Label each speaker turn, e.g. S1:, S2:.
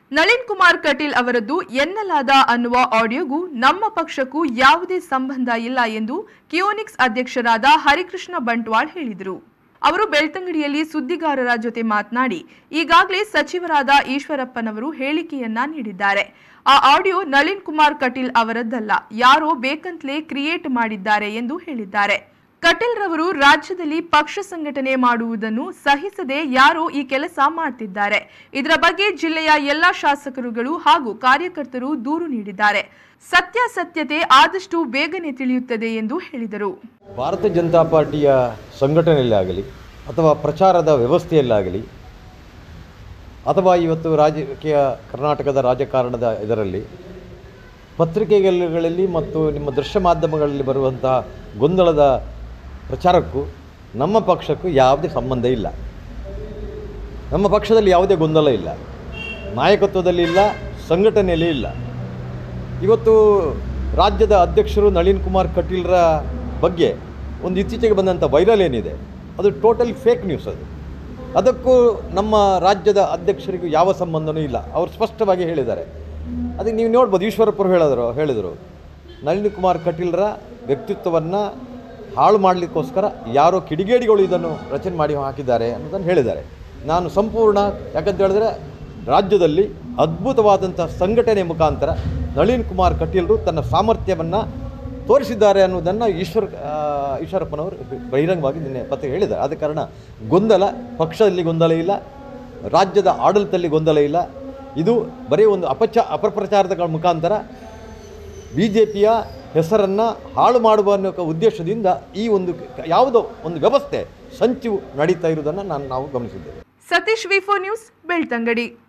S1: ನಳಿನ್ ಕುಮಾರ್ ಕಟೀಲ್ ಅವರದ್ದು ಎನ್ನಲಾದ ಅನ್ನುವ ಆಡಿಯೋಗೂ ನಮ್ಮ ಪಕ್ಷಕ್ಕೂ ಯಾವುದೇ ಸಂಬಂಧ ಇಲ್ಲ ಎಂದು ಕಿಯೋನಿಕ್ಸ್ ಅಧ್ಯಕ್ಷರಾದ ಹರಿಕೃಷ್ಣ ಬಂಟ್ವಾಳ್ ಹೇಳಿದರು ಅವರು ಬೆಳ್ತಂಗಡಿಯಲ್ಲಿ ಸುದ್ದಿಗಾರರ ಜೊತೆ ಮಾತನಾಡಿ ಈಗಾಗಲೇ ಸಚಿವರಾದ ಈಶ್ವರಪ್ಪನವರು ಹೇಳಿಕೆಯನ್ನ ನೀಡಿದ್ದಾರೆ ಆ ಆಡಿಯೋ ನಳಿನ್ ಕುಮಾರ್ ಕಟೀಲ್ ಅವರದ್ದಲ್ಲ ಯಾರೋ ಬೇಕಂತಲೇ ಕ್ರಿಯೇಟ್ ಮಾಡಿದ್ದಾರೆ ಎಂದು ಹೇಳಿದ್ದಾರೆ ಕಟೀಲ್ ರವರು ರಾಜ್ಯದಲ್ಲಿ ಪಕ್ಷ ಸಂಘಟನೆ ಮಾಡುವುದನ್ನು ಸಹಿಸದೆ ಯಾರೋ ಈ ಕೆಲಸ ಮಾಡ್ತಿದ್ದಾರೆ ಇದರ ಬಗ್ಗೆ ಜಿಲ್ಲೆಯ ಎಲ್ಲಾ ಶಾಸಕರುಗಳು ಹಾಗೂ ಕಾರ್ಯಕರ್ತರು ದೂರು ನೀಡಿದ್ದಾರೆ ಸತ್ಯಾಸತ್ಯತೆ ಆದಷ್ಟು ಬೇಗನೆ ತಿಳಿಯುತ್ತದೆ ಎಂದು ಹೇಳಿದರು
S2: ಭಾರತೀಯ ಜನತಾ ಪಾರ್ಟಿಯ ಸಂಘಟನೆಯಲ್ಲಾಗಲಿ ಅಥವಾ ಪ್ರಚಾರದ ವ್ಯವಸ್ಥೆಯಲ್ಲಾಗಲಿ ಅಥವಾ ಇವತ್ತು ರಾಜಕೀಯ ಕರ್ನಾಟಕದ ರಾಜಕಾರಣದ ಇದರಲ್ಲಿ ಪತ್ರಿಕೆಗಳಲ್ಲಿ ಮತ್ತು ನಿಮ್ಮ ದೃಶ್ಯ ಮಾಧ್ಯಮಗಳಲ್ಲಿ ಬರುವಂತಹ ಗೊಂದಲದ ಪ್ರಚಾರಕ್ಕೂ ನಮ್ಮ ಪಕ್ಷಕ್ಕೂ ಯಾವುದೇ ಸಂಬಂಧ ಇಲ್ಲ ನಮ್ಮ ಪಕ್ಷದಲ್ಲಿ ಯಾವುದೇ ಗೊಂದಲ ಇಲ್ಲ ನಾಯಕತ್ವದಲ್ಲಿ ಇಲ್ಲ ಸಂಘಟನೆಯಲ್ಲಿ ಇಲ್ಲ ಇವತ್ತು ರಾಜ್ಯದ ಅಧ್ಯಕ್ಷರು ನಳಿನ್ ಕುಮಾರ್ ಕಟೀಲ್ರ ಬಗ್ಗೆ ಒಂದು ಇತ್ತೀಚೆಗೆ ಬಂದಂಥ ವೈರಲ್ ಏನಿದೆ ಅದು ಟೋಟಲ್ ಫೇಕ್ ನ್ಯೂಸ್ ಅದು ಅದಕ್ಕೂ ನಮ್ಮ ರಾಜ್ಯದ ಅಧ್ಯಕ್ಷರಿಗೂ ಯಾವ ಸಂಬಂಧನೂ ಇಲ್ಲ ಅವರು ಸ್ಪಷ್ಟವಾಗಿ ಹೇಳಿದ್ದಾರೆ ಅದಕ್ಕೆ ನೀವು ನೋಡ್ಬೋದು ಈಶ್ವರಪ್ಪರು ಹೇಳಿದ್ರು ಹೇಳಿದರು ನಳಿನ್ ಕುಮಾರ್ ಕಟೀಲ್ರ ವ್ಯಕ್ತಿತ್ವವನ್ನು ಹಾಳು ಮಾಡಲಿಕ್ಕೋಸ್ಕರ ಯಾರೋ ಕಿಡಿಗೇಡಿಗಳು ಇದನ್ನು ರಚನೆ ಮಾಡಿ ಹಾಕಿದ್ದಾರೆ ಅನ್ನೋದನ್ನು ಹೇಳಿದ್ದಾರೆ ನಾನು ಸಂಪೂರ್ಣ ಯಾಕಂತ ಹೇಳಿದ್ರೆ ರಾಜ್ಯದಲ್ಲಿ ಅದ್ಭುತವಾದಂಥ ಸಂಘಟನೆ ಮುಖಾಂತರ ನಳಿನ್ ಕುಮಾರ್ ಕಟೀಲ್ರು ತನ್ನ ಸಾಮರ್ಥ್ಯವನ್ನು ತೋರಿಸಿದ್ದಾರೆ ಅನ್ನೋದನ್ನು ಈಶ್ವರ್ ಆ, ಈಶ್ವರಪ್ಪನವರು ಬಹಿರಂಗವಾಗಿ ನಿನ್ನೆ ಪತ್ರಿಕೆ ಹೇಳಿದ್ದಾರೆ ಆದ ಕಾರಣ ಗೊಂದಲ ಪಕ್ಷದಲ್ಲಿ ಗೊಂದಲ ಇಲ್ಲ ರಾಜ್ಯದ ಆಡಳಿತದಲ್ಲಿ ಗೊಂದಲ ಇಲ್ಲ ಇದು ಬರೀ ಒಂದು ಅಪಚ ಅಪಪ್ರಚಾರದ ಮುಖಾಂತರ ಬಿ ಜೆ ಪಿಯ ಹೆಸರನ್ನು ಹಾಳು ಮಾಡುವ ಅನ್ನೋ ಉದ್ದೇಶದಿಂದ ಈ ಒಂದು ಕ- ಯಾವುದೋ ಒಂದು ವ್ಯವಸ್ಥೆ ಸಂಚು ನಡೀತಾ ಇರುವುದನ್ನು ನಾನು ನಾವು ಗಮನಿಸಿದ್ದೇವೆ
S1: ಸತೀಶ್ ವಿಫೋ ನ್ಯೂಸ್ ಬೆಳ್ತಂಗಡಿ